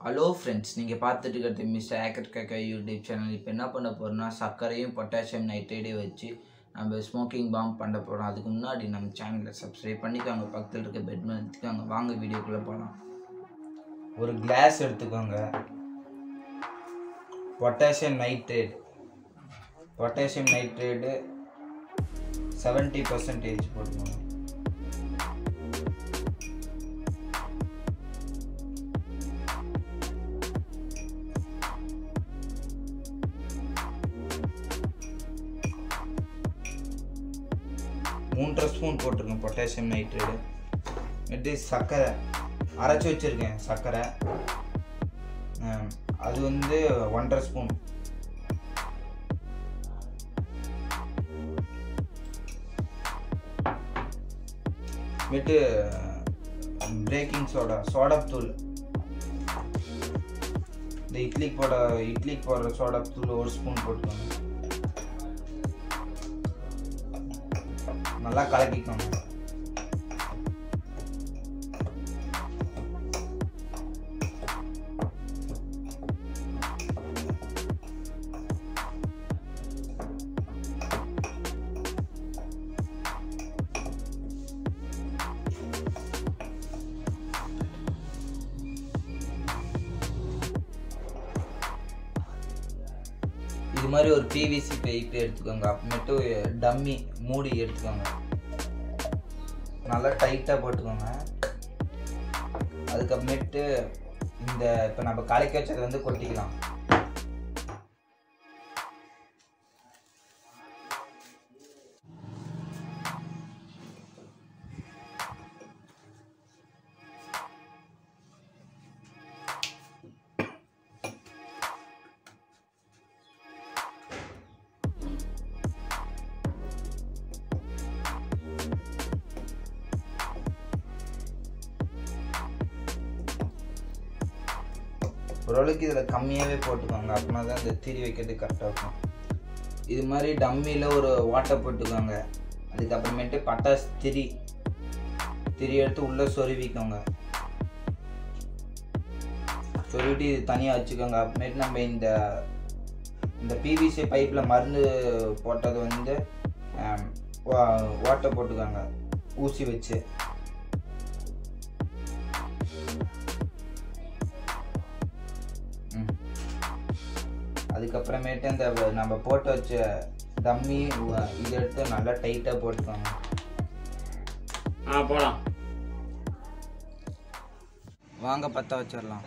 Hello friends நீங்கள் பார்த்துட்டு இருக்கிறது மிஸ்டர் ஆக்கர் கேக்கா யூடியூப் சேனல் இப்போ என்ன பண்ண போகிறோம்னா சர்க்கரையும் பொட்டாசியம் நைட்ரேட்டையும் வச்சு நம்ம ஸ்மோக்கிங் பாம் பண்ண போகிறோம் அதுக்கு முன்னாடி நம்ம சேனலை சப்ஸ்கிரைப் பண்ணிக்கோங்க பக்கத்தில் இருக்க பெட் எடுத்துக்கோங்க வாங்க வீடியோக்குள்ளே போகலாம் ஒரு கிளாஸ் எடுத்துக்கோங்க potassium nitrate potassium nitrate seventy percentage போட்டுக்கோங்க மூன்றரை ஸ்பூன் போட்டிருக்கேன் பொட்டாசியம் நைட்ரேடு இது சர்க்கரை அரைச்சி வச்சுருக்கேன் சர்க்கரை ஆம், அது வந்து ஒன்றரை ஸ்பூன் விட்டு பிரேக்கிங் சோடா சோடாத்தூள் இந்த இட்லிக்கு போட இட்லிக்கு போடுற சோடாத்தூள் ஒரு ஸ்பூன் போட்டுக்கோங்க நல்லா கலக்கிக்கோங்க இது மாதிரி ஒரு பிவிசி பைப் எடுத்துக்கோங்க அப்புறமேட்டு டம்மி மூடி எடுத்துக்கோங்க நல்லா டைட்டாக போட்டுக்கோங்க அதுக்கப்புறமேட்டு இந்த இப்போ நம்ம கலக்கி வச்சதை வந்து கொட்டிக்கலாம் ஓரளவுக்கு இதில் கம்மியாகவே போட்டுக்கோங்க அப்படின்னா தான் இந்த திரி வைக்கிறது கரெக்டாக இருக்கும் இது மாதிரி டம்மியில் ஒரு வாட்டை போட்டுக்கோங்க அதுக்கப்புறமேட்டு பட்டாசு திரி திரி எடுத்து உள்ளே சொருவிக்கோங்க சொருவிட்டு இது தனியாக வச்சுக்கோங்க அப்புறமேட்டு நம்ம இந்த இந்த பிவிசி பைப்பில் மருந்து போட்டது வந்து ஆம், வா- ஓட்டை போட்டுக்கோங்க ஊசி வச்சு ம். அதுக்கப்புறமேட்டு இந்த வ- நம்ம போட்டு வச்ச டம்மி உ- இதை எடுத்து நல்லா டைட்டாக போட்டுக்கோங்க ஆ போலாம் வாங்க பற்ற வச்சிடலாம்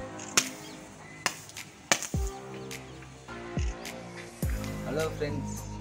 ஹலோ ஃப்ரெண்ட்ஸ்